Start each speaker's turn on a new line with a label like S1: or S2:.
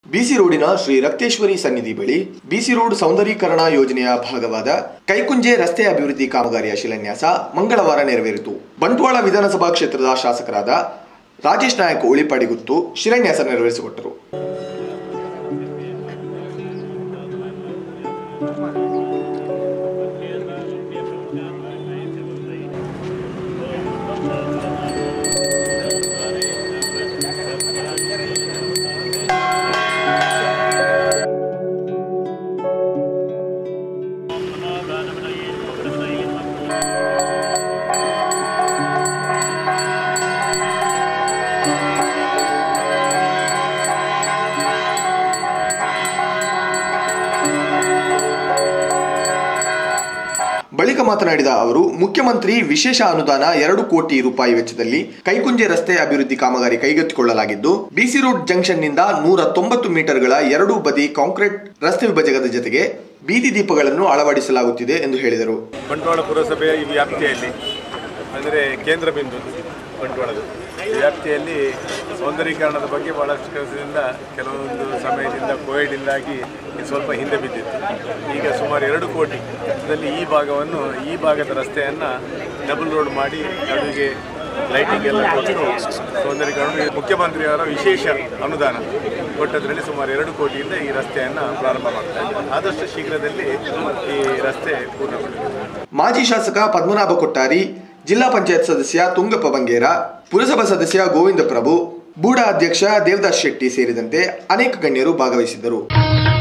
S1: ಬಿಸಿ ರೋಡಿನ ಶ್ರೀ ರಕ್ತೇಶ್ವರಿ ಸನ್ನಿಧಿ ಬಳಿ ಬಿಸಿ ರೋಡ್ ಸೌಂದರೀಕರಣ ಯೋಜನೆಯ ಭಾಗವಾದ ಕೈಕುಂಜೆ ರಸ್ತೆ ಅಭಿವೃದ್ಧಿ ಕಾಮಗಾರಿಯ ಶಿಲಾನ್ಯಾಸ ಮಂಗಳವಾರ ನೆರವೇರಿತು ಬಂಟ್ವಾಳ ವಿಧಾನಸಭಾ ಕ್ಷೇತ್ರದ ಶಾಸಕರಾದ ರಾಜೇಶ್ ನಾಯಕ್ ಉಳಿಪಾಡಿಗುತ್ತು ಶಿಲಾನ್ಯಾಸ ನೆರವೇರಿಸಿಕೊಟ್ಟರು ಬಳಿಕ ಮಾತನಾಡಿದ ಅವರು ಮುಖ್ಯಮಂತ್ರಿ ವಿಶೇಷ ಅನುದಾನ ಎರಡು ಕೋಟಿ ರೂಪಾಯಿ ವೆಚ್ಚದಲ್ಲಿ ಕೈಕುಂಜೆ ರಸ್ತೆ ಅಭಿವೃದ್ಧಿ ಕಾಮಗಾರಿ ಕೈಗೆತ್ತಿಕೊಳ್ಳಲಾಗಿದ್ದು ಬಿಸಿ ರೋಡ್ ಜಂಕ್ಷನ್ನಿಂದ ನೂರ ತೊಂಬತ್ತು ಮೀಟರ್ಗಳ ಎರಡೂ ಬದಿ ಕಾಂಕ್ರೀಟ್ ರಸ್ತೆ ವಿಭಜಕದ ಜೊತೆಗೆ ಬೀದಿ ದೀಪಗಳನ್ನು ಅಳವಡಿಸಲಾಗುತ್ತಿದೆ ಎಂದು ಹೇಳಿದರು
S2: ಬಂಟ್ವಾಳ ಪುರಸಭೆಯ ಈ ವ್ಯಾಪ್ತಿಯಲ್ಲಿ ಅಂದರೆ ಕೇಂದ್ರ ಬಿಂದು ಬಂಟ್ವಾಳದ ಈ ವ್ಯಾಪ್ತಿಯಲ್ಲಿ ಸೌಂದರೀಕರಣದ ಬಗ್ಗೆ ಭಾಳಷ್ಟು ಕೆಲಸದಿಂದ ಕೆಲವೊಂದು ಸಮಯದಿಂದ ಕೋವಿಡಿಂದಾಗಿ ಇದು ಸ್ವಲ್ಪ ಹಿಂದೆ ಬಿದ್ದಿತ್ತು ಈಗ ಸುಮಾರು ಎರಡು ಕೋಟಿ ಇದರಲ್ಲಿ ಈ ಭಾಗವನ್ನು ಈ ಭಾಗದ ರಸ್ತೆಯನ್ನು ಡಬಲ್ ರೋಡ್ ಮಾಡಿ ನಡುವಿಗೆ ಲೈಟಿಂಗ್ ಎಲ್ಲ ಕೊಟ್ಟು ಸೌಂದರೀಕರಣ ಮುಖ್ಯಮಂತ್ರಿಯವರ ವಿಶೇಷ ಅನುದಾನ ಕೊಟ್ಟದ್ರಲ್ಲಿ ಸುಮಾರು ಎರಡು ಕೋಟಿಯಿಂದ ಈ ರಸ್ತೆಯನ್ನು ಪ್ರಾರಂಭ ಮಾಡ್ತಾ ಇದ್ದಾರೆ ಆದಷ್ಟು ಶೀಘ್ರದಲ್ಲಿ ಈ ರಸ್ತೆ ಪೂರ್ಣಗೊಳ್ಳಲಿದೆ
S1: ಮಾಜಿ ಶಾಸಕ ಪದ್ಮನಾಭ ಕೊಟ್ಟಾರಿ ಜಿಲ್ಲಾ ಪಂಚಾಯತ್ ಸದಸ್ಯ ತುಂಗಪ್ಪ ಬಂಗೇರ ಪುರಸಭಾ ಸದಸ್ಯ ಗೋವಿಂದ ಪ್ರಭು ಬೂಡಾ ಅಧ್ಯಕ್ಷ ದೇವದಾಸ್ ಶೆಟ್ಟಿ ಸೇರಿದಂತೆ ಅನೇಕ ಗಣ್ಯರು ಭಾಗವಹಿಸಿದ್ದರು